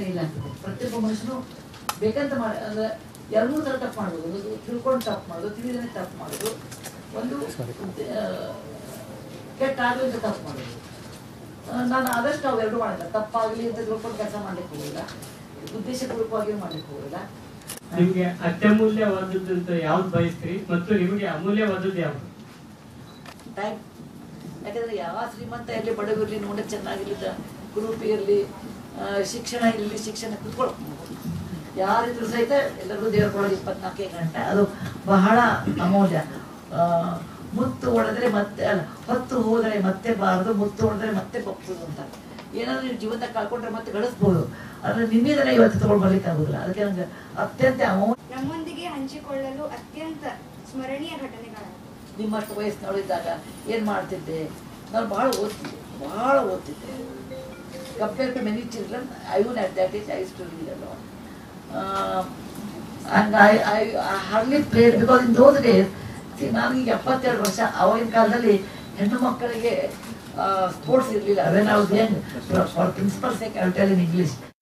ವಿವೇಚನೆ ಇಲ್ಲ ಆಗ್ತದೆ ಪ್ರತಿಯೊಬ್ಬ ಮನುಷ್ಯನು ಬೇಕಂತ ಮಾಡಿ ಅಂದ್ರೆ ಎರಡು ಮೂರು ಥರ ತಪ್ಪು ಮಾಡ್ಬೋದು ಒಂದು ತಿಳ್ಕೊಂಡು ತಪ್ಪು ಮಾಡೋದು ತಿಳಿದೇ ತಪ್ಪು ಮಾಡೋದು ಒಂದು ಆ, ಕೆಟ್ಟ ಆಡಳಿತ ತಪ್ಪು ಮಾಡೋದು ಆ, ನಾನು ಆದಷ್ಟು ಅವೆರಡು ಮಾಡಿಲ್ಲ ತಪ್ಪಾಗಲಿ ಅಂತ ತಿಳ್ಕೊಂಡು ಕೆಲಸ ಮಾಡ್ಲಿಕ್ಕೆ ಹೋಗಿಲ್ಲ ಉದ್ದೇಶಪೂರ್ವಕವಾಗಿಯೂ ಮಾಡ್ಲಿಕ್ಕೆ ಹೋಗಿಲ್ಲ ನಿಮ್ಗೆ ಅತ್ಯಮೂಲ್ಯವಾದದ್ದು ಅಂತ ಯಾವ್ದು ಬಯಸ್ತೀರಿ ಮತ್ತು ನಿಮಗೆ ಅಮೂಲ್ಯವಾದದ್ದು ಯಾವ್ದು ಟೈಮ್ ಯಾಕಂದ್ರೆ ಯಾವ ಶ್ರೀಮಂತ ಇರಲಿ ಬಡವಿರಲಿ ನೋಡಕ್ಕೆ ಚೆನ್ನಾಗಿರ್ಲಿಲ್ಲ ಗ್ರೂಪ್ ಇರಲಿ ಶಿಕ್ಷಣ ಇರಲಿ ಶಿಕ್ಷಣ ಕುತ್ಕೊಳ್ಳೋ ಯಾರಿದ್ರು ಸಹಿತ ಎಲ್ಲರಿಗೂ ದೇವ್ರ ಕೊಡೋದು ಇಪ್ಪತ್ನಾಲ್ಕೇ ಗಂಟೆ ಅದು ಬಹಳ ಅಮೂಲ್ಯ ಆ, ಮುತ್ತು ಹೊಡೆದ್ರೆ ಮತ್ತೆ ಅಲ್ಲ ಹೊತ್ತು ಹೋದರೆ ಮತ್ತೆ ಬಾರದು ಮುತ್ತು ಹೊಡೆದ್ರೆ ಮತ್ತೆ ಬಪ್ಪದು ಅಂತ ಏನಾದ್ರು ನೀವು ಜೀವನ ಕಳ್ಕೊಂಡ್ರೆ ಮತ್ತೆ ಗಳಿಸ್ಬೋದು ಆದ್ರೆ ನಿಮ್ಮಿಂದಲೇ ಇವತ್ತು ತಗೊಂಡು ಬರ್ಲಿಕ್ಕೆ ಆಗುದಿಲ್ಲ ಅದಕ್ಕೆ ನಂಗೆ ಅತ್ಯಂತ ಅಮೂಲ್ಯ ನಮ್ಮೊಂದಿಗೆ ಹಂಚಿಕೊಳ್ಳಲು ಅತ್ಯಂತ ಸ್ಮರಣೀಯ ಘಟನೆಗಳಾಗಿವೆ ನಿಮ್ಮಷ್ಟು ವಯಸ್ಸಿನವಳಿದ್ದಾಗ ಏನು ಮಾಡ್ತಿದ್ದೆ ನಾನು ಭಾಳ ಓದ್ತಿದ್ದೆ ಭಾಳ ಓದ್ತಿದ್ದೆ compare to many children I use at that is I to read a lot and I I hardly played because in those days ನಾನು ಈಗ ಎಪ್ಪತ್ತೆರಡು ವರ್ಷ ಅವಾಗಿನ ಕಾಲದಲ್ಲಿ ಹೆಣ್ಣು ಮಕ್ಕಳಿಗೆ ಸ್ಪೋರ್ಟ್ಸ್ ಇರಲಿಲ್ಲ when I was young for principal sake I tell in English